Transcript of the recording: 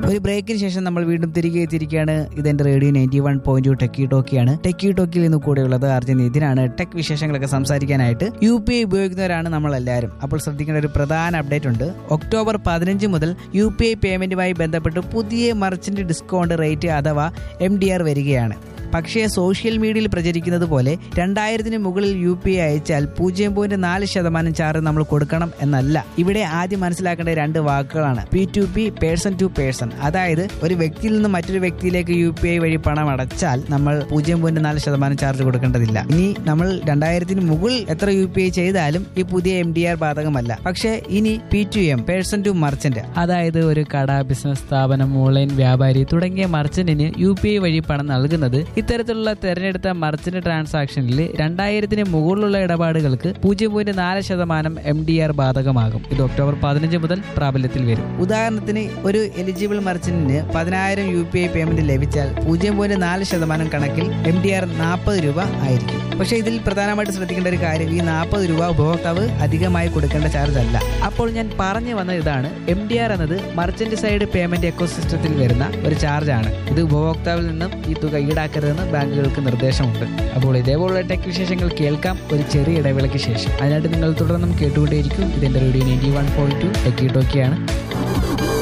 ഒരു ബ്രേക്കിന് ശേഷം നമ്മൾ വീണ്ടും തിരികെ എത്തിയിരിക്കുകയാണ് ഇതെന്റെ radio ninety one point two techie ടോക്കിയാണ് ടെക്കി ടോക്കിൽ നിന്ന് കൂടെയുള്ളത് അർജുൻ ഇതിനാണ് ടെക് വിശേഷങ്ങളൊക്കെ സംസാരിക്കാനായിട്ട് യു പി ഐ ഉപയോഗിക്കുന്നവരാണ് നമ്മൾ എല്ലാവരും അപ്പോൾ ശ്രദ്ധിക്കേണ്ട ഒരു പ്രധാന അപ്ഡേറ്റ് ഉണ്ട് ഒക്ടോബർ പതിനഞ്ച് മുതൽ യു പി ഐ പേയ്മെന്റുമായി ബന്ധപ്പെട്ട് പുതിയ മർച്ചന്റ് ഡിസ്കൗണ്ട് റേറ്റ് അഥവാ എം ഡി ആർ വരികയാണ് പക്ഷേ സോഷ്യൽ മീഡിയയിൽ പ്രചരിക്കുന്നത് പോലെ രണ്ടായിരത്തിന് മുകളിൽ യു പി ഐ അയച്ചാൽ പൂജ്യം പോയിന്റ് നാല് ശതമാനം ചാർജ് നമ്മൾ കൊടുക്കണം എന്നല്ല ഇവിടെ ആദ്യം മനസ്സിലാക്കേണ്ട രണ്ട് വാക്കുകളാണ് P to P person to person അതായത് ഒരു വ്യക്തിയിൽ നിന്ന് മറ്റൊരു വ്യക്തിയിലേക്ക് യു പി ഐ വഴി പണം അടച്ചാൽ നമ്മൾ പൂജ്യം പോയിന്റ് നാല് ശതമാനം ചാർജ് കൊടുക്കേണ്ടതില്ല ഇനി നമ്മൾ രണ്ടായിരത്തിന് മുകളിൽ എത്ര യു പി ഐ ചെയ്താലും ഈ പുതിയ എം ഡി ആർ ബാധകമല്ല പക്ഷേ ഇനി P to M person to merchant അതായത് ഒരു കട ബിസിനസ് സ്ഥാപനം ഓൺലൈൻ വ്യാപാരി തുടങ്ങിയ മർച്ചന്റിന് യു പി ഐ വഴി പണം നൽകുന്നത് ഇത്തരത്തിലുള്ള തെരഞ്ഞെടുത്ത മർച്ചന്റ് ട്രാൻസാക്ഷനിൽ രണ്ടായിരത്തിന് മുകളിലുള്ള ഇടപാടുകൾക്ക് പൂജ്യം പോയിന്റ് നാല് ശതമാനം എം ഡി ആർ ബാധകമാകും ഇത് ഒക്ടോബർ പതിനഞ്ച് മുതൽ പ്രാബല്യത്തിൽ വരും ഉദാഹരണത്തിന് ഒരു എലിജിബിൾ മർച്ചന്റിന് പതിനായിരം യു പി ഐ പേയ്മെന്റ് ലഭിച്ചാൽ പൂജ്യം പോയിന്റ് നാല് ശതമാനം കണക്കിൽ എം ഡി ആർ നാൽപ്പത് രൂപ ആയിരിക്കും പക്ഷേ ഇതിൽ പ്രധാനമായിട്ട് ശ്രദ്ധിക്കേണ്ട ഒരു കാര്യം ഈ നാൽപ്പത് രൂപ ഉപഭോക്താവ് അധികമായി കൊടുക്കേണ്ട ചാർജ് അല്ല അപ്പോൾ ഞാൻ പറഞ്ഞു വന്ന ഇതാണ് എം ഡി ആർ എന്നത് മർച്ചന്റ് സൈഡ് പേയ്മെന്റ് എക്കോസിസ്റ്റത്തിൽ വരുന്ന ഒരു ചാർജ് ആണ് ഇത് ഉപഭോക്താവിൽ നിന്നും ഈ തുക ഈടാക്കരുതെന്ന് ബാങ്കുകൾക്ക് നിർദ്ദേശമുണ്ട് അപ്പോൾ ഇതേപോലുള്ള ടെക് വിശേഷങ്ങൾ കേൾക്കാം ഒരു ചെറിയ ഇടവേളയ്ക്ക് ശേഷം അതിനായിട്ട് നിങ്ങൾ തുടർന്നും കേട്ടുകൊണ്ടേയിരിക്കും ഇതിന്റെ radio ninety one point two techie ടോക്കിയാണ്